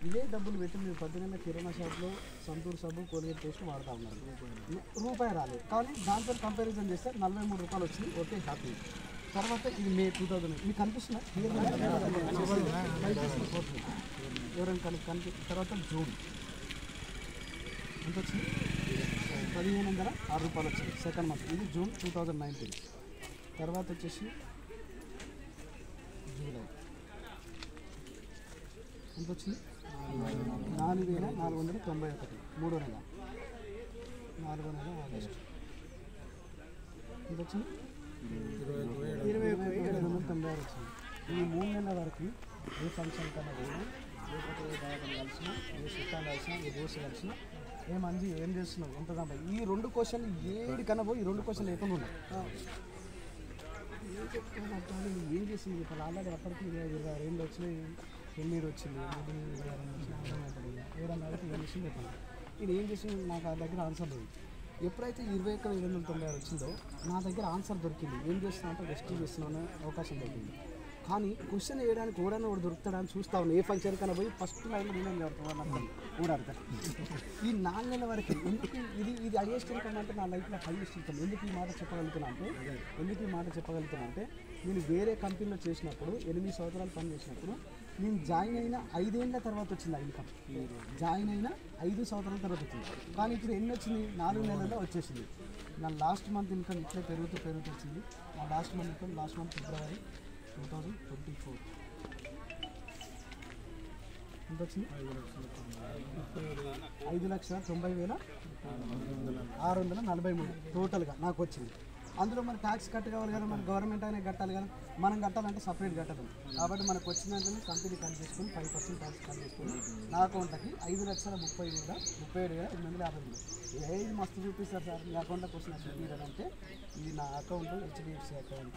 ఇదే డబ్బులు పెట్టి మీరు పొద్దున్న కిరాణా షాప్లో సంతూర్ సబ్బు కోల్గేట్ పేస్ట్ వాడుతూ ఉన్నారు రూపాయి రాలేదు కానీ దాంతో కంపారిజన్ చేస్తే నలభై మూడు రూపాయలు వచ్చింది ఓకే హ్యాపీ తర్వాత ఇది మే టూ థౌజండ్ మీకు కనిపిస్తుందా ఎవరైనా కని కనిపి తర్వాత జూన్ ఎంత వచ్చింది పదిహేను వందల ఆరు రూపాయలు వచ్చింది సెకండ్ మంత్ ఇది జూన్ టూ థౌజండ్ నైన్టీన్ తర్వాత వచ్చేసి జూలై ఎంత వచ్చింది నాలుగు వేల నాలుగు వందల తొంభై ఒకటి మూడో నెల నాలుగో నెల ఆగస్టు ఎంత వచ్చింది ఇరవై ఒక ఏడు వందల తొంభై ఆరు వచ్చింది ఈ మూడు నెలల వరకు ఏ ఫంక్షన్ కన్నా పోయినా లేకపోతే ఏ దావతం కలిసినా ఏ చుట్టాలు కలిసినా ఏ దోశ కలిసినా ఏ మంది ఏం చేస్తున్నావు ఎంత దాంట్లో ఈ రెండు క్వశ్చన్లు ఏడు కన్నా పోయి ఈ రెండు క్వశ్చన్లు లేకుండా ఉన్నాయి ఏం చెప్తాను అబ్బా, నేను ఏం చేసింది ఇప్పుడు ఆల్రెడీ అప్పటికి ఇరవై ఇరవై ఆరు ఏళ్ళు వచ్చినాయి పెళ్ళీరు వచ్చింది మూడు ఇరవై ఆరు ఏళ్ళు వచ్చినాయి అర్థమవుతుంది ఏడన్నా అడిగితే ఏం చేసింది చెప్పాను నేను ఏం చేసింది నాకు ఆ దగ్గర ఆన్సర్ లేదు ఎప్పుడైతే ఇరవై ఒక్క ఏడు వందల తొంభై ఆరు వచ్చిందో నా దగ్గర ఆన్సర్ దొరికింది ఏం చేస్తున్నా అంటే రెస్ట్ చేస్తున్నాను అవకాశం దొరికింది కానీ క్వశ్చన్ వేయడానికి ఓడని వాడు దొరుకుతాడని చూస్తా ఉన్నాను ఏ ఫంక్షన్ కన్నా పోయి ఫస్ట్ లైన్ నేనేం చదువుతాను ఊడాడతాను ఈ నాలుగు నెలల వరకు ఎందుకు ఇది ఇది హైయెస్ట్ ఇన్కమ్ అంటే నా లైఫ్లో హైయెస్ట్ ఇన్కమ్ ఎందుకు ఈ మాట చెప్పగలుగుతున్నా అంటే ఎందుకు ఈ మాట చెప్పగలుగుతున్నా అంటే నేను వేరే కంపెనీలో చేసినప్పుడు ఎనిమిది సంవత్సరాలు పని చేసినప్పుడు నేను జాయిన్ అయిన ఐదేళ్ల తర్వాత వచ్చింది ఆ ఇన్కమ్ జాయిన్ అయిన ఐదు సంవత్సరాల తర్వాత వచ్చింది కానీ ఇప్పుడు ఎన్ని వచ్చింది నాలుగు నెలల్లో వచ్చేసింది నా లాస్ట్ మంత్ ఇన్కమ్ ఇట్లే పెరుగుతూ పెరుగుతూ వచ్చింది నా last month income last month February two thousand twenty four ఎంత వచ్చింది ఐదు లక్షల తొంభై వేల ఆరు వందల నలభై మూడు టోటల్గా నాకు వచ్చింది అందులో మన ట్యాక్స్ కట్ కావాలి కదా మన గవర్నమెంట్ అనే కట్టాలి కదా మనం కట్టాలంటే సపరేట్ కట్టదు కాబట్టి మనకు వచ్చిందంటే కంపెనీ కట్ చేసుకుని ఫైవ్ పర్సెంట్ ట్యాక్స్ కట్ చేసుకుని నా అకౌంట్కి ఐదు లక్షల ముప్పై వేల ముప్పై ఏడు వేల ఎనిమిది వందల యాభై మూడు ఏ ఇది మస్తు చూపిస్తారు సార్ మీ అకౌంట్లోకి వచ్చిన చూపించారు అంటే ఇది నా account HDFC account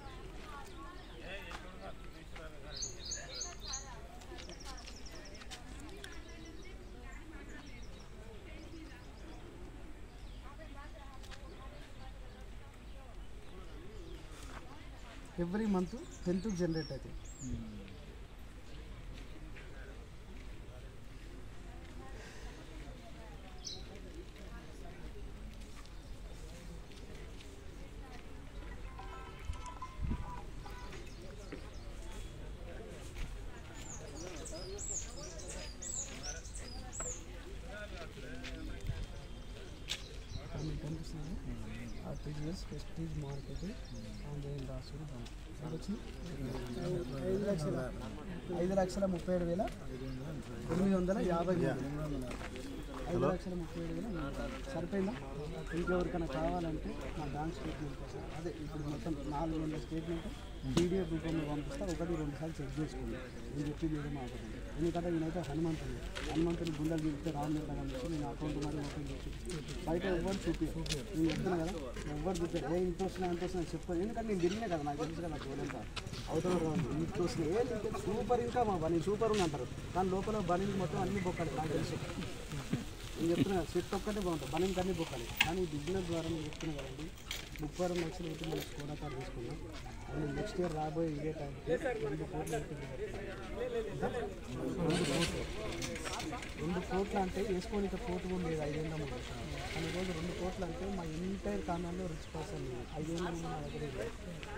every month tenth generate అవుతుంది ఇక్కడ మీకు కనిపిస్తుంది ఆర్టీజీఎస్ ప్రెస్టీజ్ మార్కెటింగ్ ఆన్లైన్ రాసుడు బ్యాంక్ ఎంత వచ్చింది ఐదు లక్షల ఐదు లక్షల ముప్పై ఏడు వేల ఎనిమిది వందల యాభై మూడు ఐదు లక్షల ముప్పై ఏడు వేల సరిపోయిందా ఇంకెవరికైనా కావాలంటే నా బ్యాంక్ స్టేట్మెంట్ కోసం అదే ఇప్పుడు మొత్తం నాలుగు వందల స్టేట్మెంట్ పీడిఎఫ్ రూపంలో పంపిస్తా ఒకటి రెండు సార్లు చెక్ చేసుకోండి నేను చెప్పింది ఏదో మాట్లాడండి ఎందుకంటే నేనైతే హనుమంతుని హనుమంతుని గుండెలు చూపితే రాము చెప్పి నేను అకౌంట్ మరి ఓపెన్ చేసి బయట ఎవ్వరు చూపి నేను చెప్తున్నా కదా ఎవ్వరు చూపారు ఏ ఇంత వస్తున్నా ఎంత వస్తున్నా చెప్పాను ఎందుకంటే నేను తిరిగినా కదా నాకు తెలుసు కదా గోలంతా అవతల రాదు ఇంత వస్తున్నాయి ఏ నీకు సూపర్ ఇంకా మా బనీ సూపర్ ఉంది అంటారు కానీ లోపల బనీ మొత్తం అన్ని బొక్కలు నాకు తెలుసు నేను చెప్తున్నా సెట్ ఒక్కటే బాగుంటుంది బనీకి అన్ని బొక్కలు కానీ బిజినెస్ ద్వారా నేను చెప్తున్నా కదండి ముప్పై రెండు లక్షలు పెట్టి మనం స్కోడా కార్డు తీసుకున్నాం అది నెక్స్ట్ ఇయర్ రాబోయే ఇదే టైంకి రెండు కోట్లు పెట్టి ఎంత? రెండు కోట్లు రెండు కోట్లు అంటే వేసుకొని ఇంకా కోట్లు కూడా లేదు ఐదేళ్ళ ముందు కానీ ఈరోజు రెండు కోట్లు అంటే మా ఎంటైర్ కాలంలో రిచ్ పర్సన్ ఐదేళ్ళ ముందు నా దగ్గర లేదు.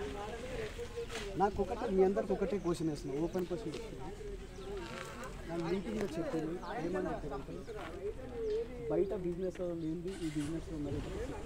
నాకు ఒకటే మీ అందరికి ఒకటే క్వశ్చన్ వేస్తున్నాను ఓపెన్ క్వశ్చన్ చెప్తున్నాను నా మీటింగ్లో చెప్పాను ఏమని చెప్పారంటే బయట బిజినెస్ లేనిది ఈ బిజినెస్ ఉన్నది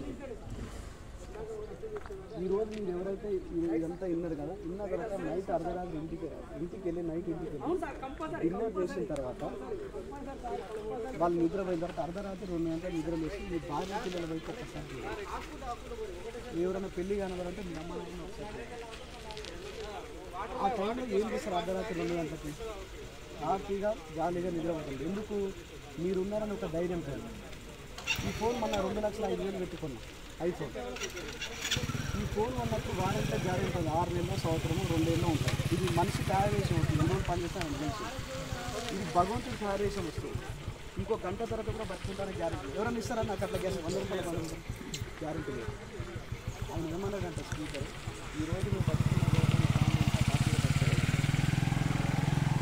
ఈ రోజు మీరు ఎవరైతే ఈ- ఇదంతా విన్నారు కదా విన్న తర్వాత నైట్ అర్ధరాత్రి ఇంటికి ఇంటికి వెళ్ళి నైట్ ఇంటికి వెళ్ళి డిన్నర్ చేసిన తర్వాత వాళ్ళు నిద్రపోయిన తర్వాత అర్ధరాత్రి రెండు గంటలు నిద్ర లేచి మీ భార్య పిల్లల వైపు ఒక్కసారి చూడండి. ఎవరైనా పెళ్లి కానివారంటే మీ అమ్మ నాన్న ఒకసారి చూడండి. ఆ టైంలో ఏం చేస్తారు అర్ధరాత్రి రెండు గంటలకి హ్యాపీగా జాలీగా నిద్రపోతుంది ఎందుకు మీరున్నారని ఒక ధైర్యం కాదు ఈ ఫోన్ మొన్న రెండు లక్షల ఐదు వేలు పెట్టుకున్నా ఐఫోన్ ఈ ఫోన్ ఉన్నప్పుడు వారంటీ గ్యారెంటీ ఉంటుంది ఆరు నెలలు సంవత్సరము రెండేళ్ళు ఉంటుంది ఇది మనిషి తయారు చేసి ఉంటుంది ఎన్ని రోజులు పనిచేస్తే ఆయన తెలుసు ఇది భగవంతుడు తయారు చేసిన వస్తువు ఇంకో గంట తర్వాత కూడా బతుకుంటారని గ్యారెంటీ ఎవరైనా ఇస్తారా నాకు అట్లా గ్యాస్ వంద రూపాయల పని గ్యారెంటీ లేదు ఆయన ఏమన్నాడంట స్పీకర్ ఈరోజు నువ్వు బతుకున్న రోజు నీ ఫ్యామిలీ అంతా హ్యాపీగా బతకాలి. నువ్వు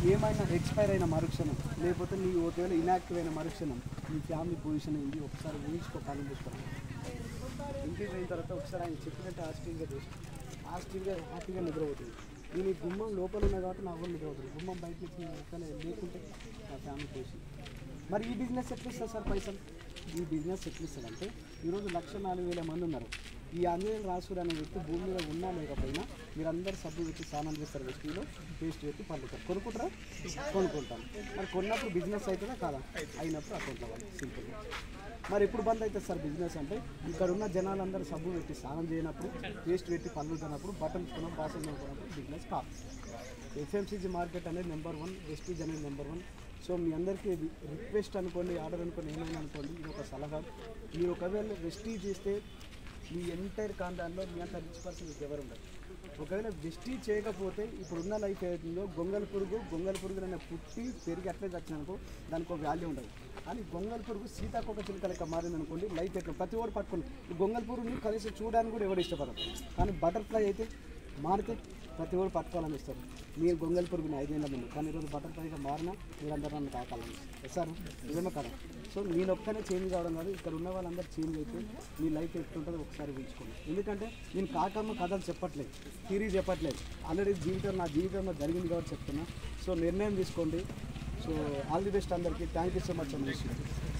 ఏమైనా ఎక్స్పైర్ అయిన మరుక్షణం లేకపోతే నీ ఒకవేళ ఇనాక్టివ్ అయిన మరుక్షణం నీ ఫ్యామిలీ పొజిషన్ ఏంది ఒకసారి ఊహించుకో కాలం చూసుకోవాలి ఇంటికి పోయిన తర్వాత ఒకసారి ఆయన చెప్పినట్టు హాస్టల్గా చూసి హాస్టల్గా హ్యాపీగా నిద్రపోతుంది నేను ఈ గుమ్మం లోపల ఉన్నా కాబట్టి నాకు కూడా నిద్రపోతుంది గుమ్మం బయట నుంచి నేను ఒక్కనే లేకుంటే నా ఫ్యామిలీ పొజిషన్ మరి ఈ బిజినెస్ ఎట్లా ఇస్తారు సార్ పైసలు ఈ బిజినెస్ ఎట్లా ఇస్తారు అంటే ఈరోజు లక్ష నాలుగు వేల మంది ఉన్నారు ఈ ఆంజనేయులు రాసుడు అనే వ్యక్తి భూమి మీద ఉన్నా లేకపోయినా మీరందరూ సబ్బు పెట్టి స్నానం చేస్తారు వ్యక్తిలో పేస్ట్ పెట్టి పండుతారు కొనుక్కుంటారా కొనుక్కుంటాం మరి కొన్నప్పుడు బిజినెస్ అవుతుందా కాదా అయినప్పుడు అకౌంట్లో వాళ్ళు సింపుల్గా మరి ఎప్పుడు బంద్ అవుతుంది సార్ బిజినెస్ అంటే ఇక్కడ ఉన్న జనాలందరూ సబ్బు పెట్టి స్నానం చేయనప్పుడు పేస్ట్ పెట్టి పళ్ళు తినప్పుడు బట్టలు కొనం బాసలు కొనుక్కున్నప్పుడు బిజినెస్ కాదు ఎఫ్ఎంసీజీ మార్కెట్ అనేది నెంబర్ వన్ వెస్టీజ్ అనేది నెంబర్ వన్ సో మీ అందరికీ రిక్వెస్ట్ అనుకోండి ఆర్డర్ అనుకోండి ఏమైనా అనుకోండి ఇది ఒక సలహా మీరు ఒకవేళ వెస్టీజ్ చేస్తే మీ ఎంటైర్ కాండాల్లో మీ అంత రిచ్ పర్సన్ మీకు ఎవరు ఉండదు ఒకవేళ వెస్టీజ్ చేయకపోతే ఇప్పుడున్న లైఫ్ ఏదైతుందో గొంగల్ పురుగు గొంగల్ పురుగు అనే పుట్టి పెరిగి అట్లే చచ్చిననుకో దానికి ఒక వాల్యూ ఉండదు కానీ గొంగల్ పురుగు సీతాకోక చిలుక లెక్క మారింది అనుకోండి లైఫ్ ఎట్లా ప్రతి ఒక్కరు పట్టుకోండి ఈ గొంగల్ పురుగుని కనీసం చూడడానికి కూడా ఎవరు ఇష్టపడరు కానీ బటర్ఫ్లై అయితే మారితే ప్రతి ఒక్కరు పట్టుకోవాలని ఇస్తారు మీరు గొంగల్ పురుగుని ఐదేళ్ళ ముందు కానీ ఈరోజు బటర్ఫ్లైగా మారినా మీరందరూ నన్ను తాకాలని సార్ నిజమే కదా సో నేను ఒక్కనే చేంజ్ కావడం కాదు ఇక్కడ ఉన్న వాళ్ళందరూ చేంజ్ అయితే మీ లైఫ్ ఎట్లుంటుందో ఒకసారి ఊహించుకోండి ఎందుకంటే నేను కాకమ్మ కథలు చెప్పట్లేదు థీరీ చెప్పట్లేదు ఆల్రెడీ జీవితం నా జీవితంలో జరిగింది కాబట్టి చెప్తున్నా సో నిర్ణయం తీసుకోండి సో ఆల్ ది బెస్ట్ అందరికీ థ్యాంక్ యూ సో మచ్ అమ్మ